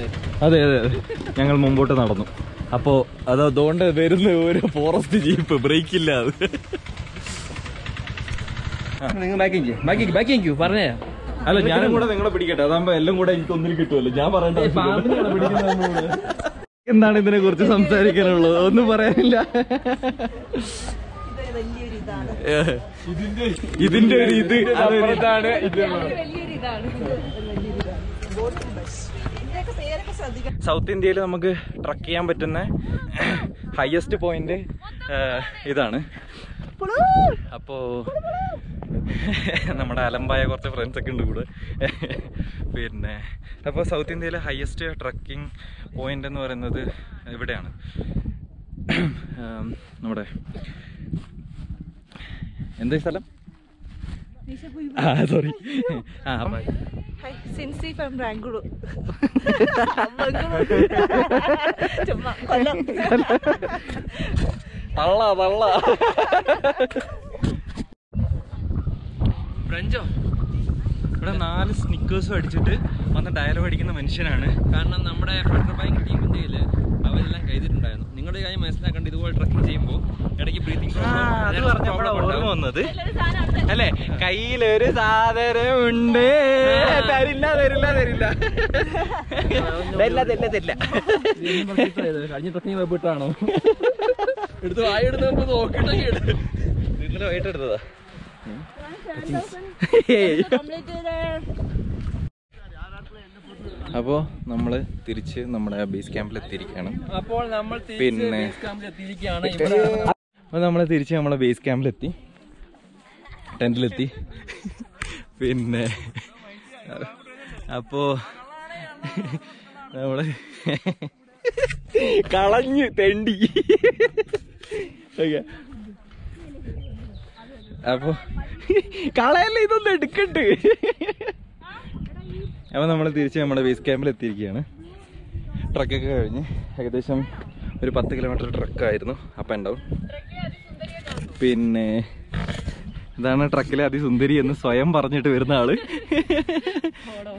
അതെ അതെ അതെ ഞങ്ങൾ മുമ്പോട്ട് നടന്നു അപ്പോ അത് അതുകൊണ്ട് വരുന്ന ഒരു ഫോറസ്റ്റ് ജീപ്പ് ബ്രേക്ക് ഇല്ല അത് നിങ്ങൾ ബാക്കിങ് ബാക്കി ബാക്കി പറഞ്ഞേ അല്ല ഞാനും കൂടെ നിങ്ങളെ പിടിക്കട്ടെ അതാകുമ്പോ എല്ലാം കൂടെ എനിക്ക് ഒന്നിൽ കിട്ടുമല്ലോ ഞാൻ പറയേണ്ട ആവശ്യമില്ല. എന്താണ് ഇതിനെ കുറിച്ച് സംസാരിക്കാനുള്ളത് ഒന്നും പറയാനില്ല ഏഹ്. ഇതിന്റെ ഒരു ഇത് അതൊരു ഇതാണ് വലിയൊരു ഇതാണ് സൗത്ത് ഇന്ത്യയിൽ നമുക്ക് ട്രക്ക് ചെയ്യാൻ പറ്റുന്ന ഹയസ്റ്റ് പോയിന്റ് ഇതാണ് അപ്പോ നമ്മുടെ അലമ്പായ കുറച്ച് ഫ്രണ്ട്സ് ഒക്കെ ഉണ്ട് കൂടെ പിന്നെ അപ്പോൾ സൗത്ത് ഇന്ത്യയിലെ ഹയസ്റ്റ് ട്രക്കിംഗ് പോയിന്റ് എന്ന് പറയുന്നത് ഇവിടെയാണ് ഉം, നമ്മുടെ എന്താ ഈ സ്ഥലം ആ സോറി ആ അപ്പം Hi, Cincy from Ranguru. ചുമ്മാ കൊല്ലം തള്ള തള്ള ഫ്രഞ്ചോ ഇവിടെ നാല് സ്നിക്കേഴ്സും അടിച്ചിട്ട് വന്ന് ഡയലോഗ് അടിക്കുന്ന മനുഷ്യനാണ് കാരണം നമ്മുടെ ഫെഡറൽ ബാങ്ക് ടീം ഇന്ത്യയില് അവരെല്ലാം കൈതിട്ടുണ്ടായിരുന്നു നിങ്ങളുടെ കാര്യം മനസ്സിലാക്കേണ്ട ഇതുപോലെ ട്രക്കിംഗ് ചെയ്യുമ്പോൾ ഇടയ്ക്ക് ബ്രീത്തിങ് അത് പറഞ്ഞപ്പോഴാ ഓർമ്മ വന്നത് അല്ലെ കയ്യിലൊരു സാധനം ഉണ്ട് തരില്ല തരില്ല തരില്ല തരില്ല തരില്ല തരില്ല കഴിഞ്ഞ ട്രക്കിംഗ് പോയിട്ടാണോ എടുത്ത് വായെടുത്ത് നോക്കിട്ടൊക്കെ എടുത്ത് ഇന്നലെ വൈകിട്ട് എടുത്തതാ അപ്പോ നമ്മള് തിരിച്ച് നമ്മുടെ ബേസ് ക്യാമ്പിൽ എത്തിയിരിക്കുകയാണ് അപ്പോൾ നമ്മൾ പിന്നെ- എത്തിയിരിക്കുകയാണ് ഇവിടെ അപ്പൊ നമ്മള് തിരിച്ച് നമ്മളെ ബേസ് ക്യാമ്പിലെത്തി ടെന്റിലെത്തി പിന്നെ അപ്പോ നമ്മള് കളഞ്ഞ് തെണ്ടി ഓക്കെ അപ്പൊ കളയല്ല ഇതൊന്നും എടുക്കണ്ട് അപ്പൊ നമ്മൾ തിരിച്ച് നമ്മുടെ ബേസ് ക്യാമ്പിൽ എത്തിയിരിക്കുകയാണ് ട്രക്കൊക്കെ കഴിഞ്ഞ് ഏകദേശം ഒരു പത്ത് കിലോമീറ്റർ ട്രക്കായിരുന്നു അപ്പ് ആൻഡ് ഡൗൺ പിന്നെ ഇതാണ് ട്രക്കിലെ അതിസുന്ദരി എന്ന് സ്വയം പറഞ്ഞിട്ട് വരുന്ന ആള്